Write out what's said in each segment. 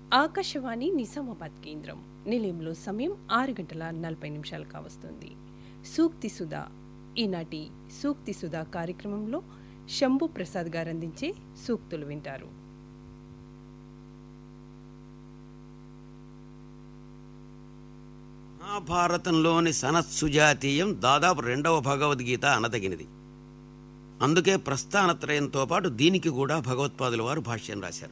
ఆకాశవాణి నిజామాబాద్ కేంద్రం నిలయంలో సమయం ఆరు గంటల నలభై నిమిషాలు కావస్తుంది సూక్తి సుధా ఈనాటి సూక్తి సుధా కార్యక్రమంలో శంభు ప్రసాద్ గారు అందించే సూక్తులు వింటారు మహాభారతంలోని సనత్సుజాతీయం దాదాపు రెండవ భగవద్గీత అనదగినది అందుకే ప్రస్థానత్రయంతో పాటు దీనికి కూడా భగవత్పాదుల వారు భాష్యం రాశారు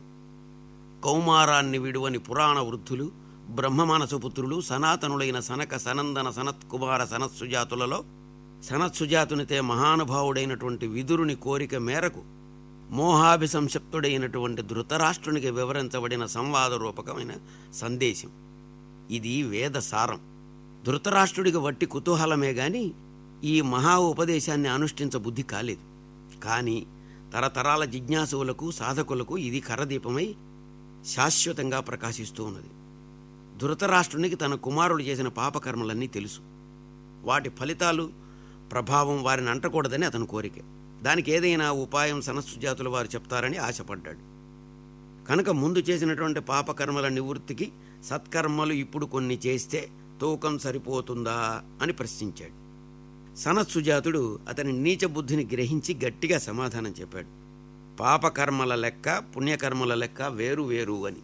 కౌమారాన్ని విడువని పురాణ వృద్ధులు బ్రహ్మమానస పుత్రులు సనాతనులైన సనక సనందన సనత్కుమార సనత్సుజాతులలో సనత్సుజాతునితే మహానుభావుడైనటువంటి విదురుని కోరిక మేరకు మోహాభిసంశప్తుడైనటువంటి ధృతరాష్ట్రునికి వివరించబడిన సంవాద రూపకమైన సందేశం ఇది వేద సారం ధృతరాష్ట్రుడికి వట్టి కుతూహలమే గాని ఈ మహా ఉపదేశాన్ని అనుష్ఠించ బుద్ధి కాలేదు కానీ తరతరాల జిజ్ఞాసువులకు సాధకులకు ఇది కరదీపమై శాశ్వతంగా ప్రకాశిస్తూ ఉన్నది ధృతరాష్ట్రునికి తన కుమారుడు చేసిన పాపకర్మలన్నీ తెలుసు వాటి ఫలితాలు ప్రభావం వారిని అంటకూడదని అతని కోరిక దానికి ఏదైనా ఉపాయం సనస్సుజాతుల వారు చెప్తారని ఆశపడ్డాడు కనుక ముందు చేసినటువంటి పాపకర్మల నివృత్తికి సత్కర్మలు ఇప్పుడు కొన్ని చేస్తే తూకం సరిపోతుందా అని ప్రశ్నించాడు సనత్సుజాతుడు అతని నీచ బుద్ధిని గ్రహించి గట్టిగా సమాధానం చెప్పాడు పాపకర్మల లెక్క పుణ్యకర్మల లెక్క వేరు వేరు అని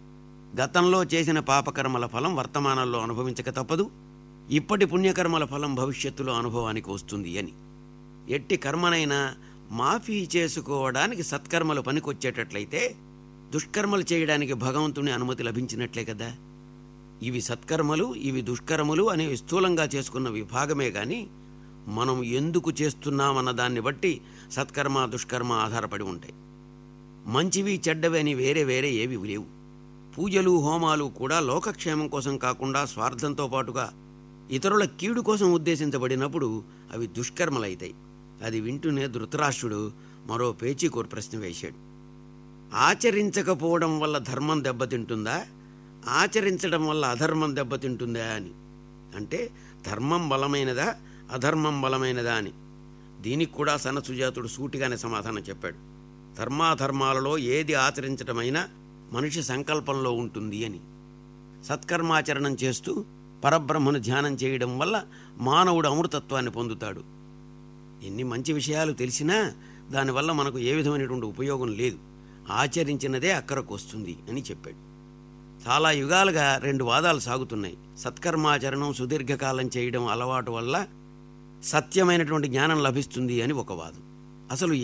గతంలో చేసిన పాపకర్మల ఫలం వర్తమానంలో అనుభవించక తప్పదు ఇప్పటి పుణ్యకర్మల ఫలం భవిష్యత్తులో అనుభవానికి వస్తుంది అని ఎట్టి కర్మనైనా మాఫీ చేసుకోవడానికి సత్కర్మలు పనికొచ్చేటట్లయితే దుష్కర్మలు చేయడానికి భగవంతుని అనుమతి లభించినట్లే కదా ఇవి సత్కర్మలు ఇవి దుష్కర్మలు అనేవి స్థూలంగా చేసుకున్న విభాగమే గాని మనం ఎందుకు చేస్తున్నామన్న దాన్ని బట్టి సత్కర్మ దుష్కర్మ ఆధారపడి ఉంటాయి మంచివి చెడ్డవి అని వేరే వేరే ఏవి లేవు పూజలు హోమాలు కూడా లోకక్షేమం కోసం కాకుండా స్వార్థంతో పాటుగా ఇతరుల కీడు కోసం ఉద్దేశించబడినప్పుడు అవి దుష్కర్మలైతాయి అది వింటూనే ధృతరాష్ట్రుడు మరో పేచీకోరు ప్రశ్న వేశాడు ఆచరించకపోవడం వల్ల ధర్మం దెబ్బతింటుందా ఆచరించడం వల్ల అధర్మం దెబ్బతింటుందా అని అంటే ధర్మం బలమైనదా అధర్మం బలమైనదా అని దీనికి కూడా సనసుజాతుడు సూటిగానే సమాధానం చెప్పాడు ధర్మాధర్మాలలో ఏది ఆచరించడమైనా మనిషి సంకల్పంలో ఉంటుంది అని సత్కర్మాచరణం చేస్తూ పరబ్రహ్మను ధ్యానం చేయడం వల్ల మానవుడు అమృతత్వాన్ని పొందుతాడు ఎన్ని మంచి విషయాలు తెలిసినా దానివల్ల మనకు ఏ విధమైనటువంటి ఉపయోగం లేదు ఆచరించినదే అక్కరకు వస్తుంది అని చెప్పాడు చాలా యుగాలుగా రెండు వాదాలు సాగుతున్నాయి సత్కర్మాచరణం సుదీర్ఘకాలం చేయడం అలవాటు వల్ల సత్యమైనటువంటి జ్ఞానం లభిస్తుంది అని ఒక వాదం అసలు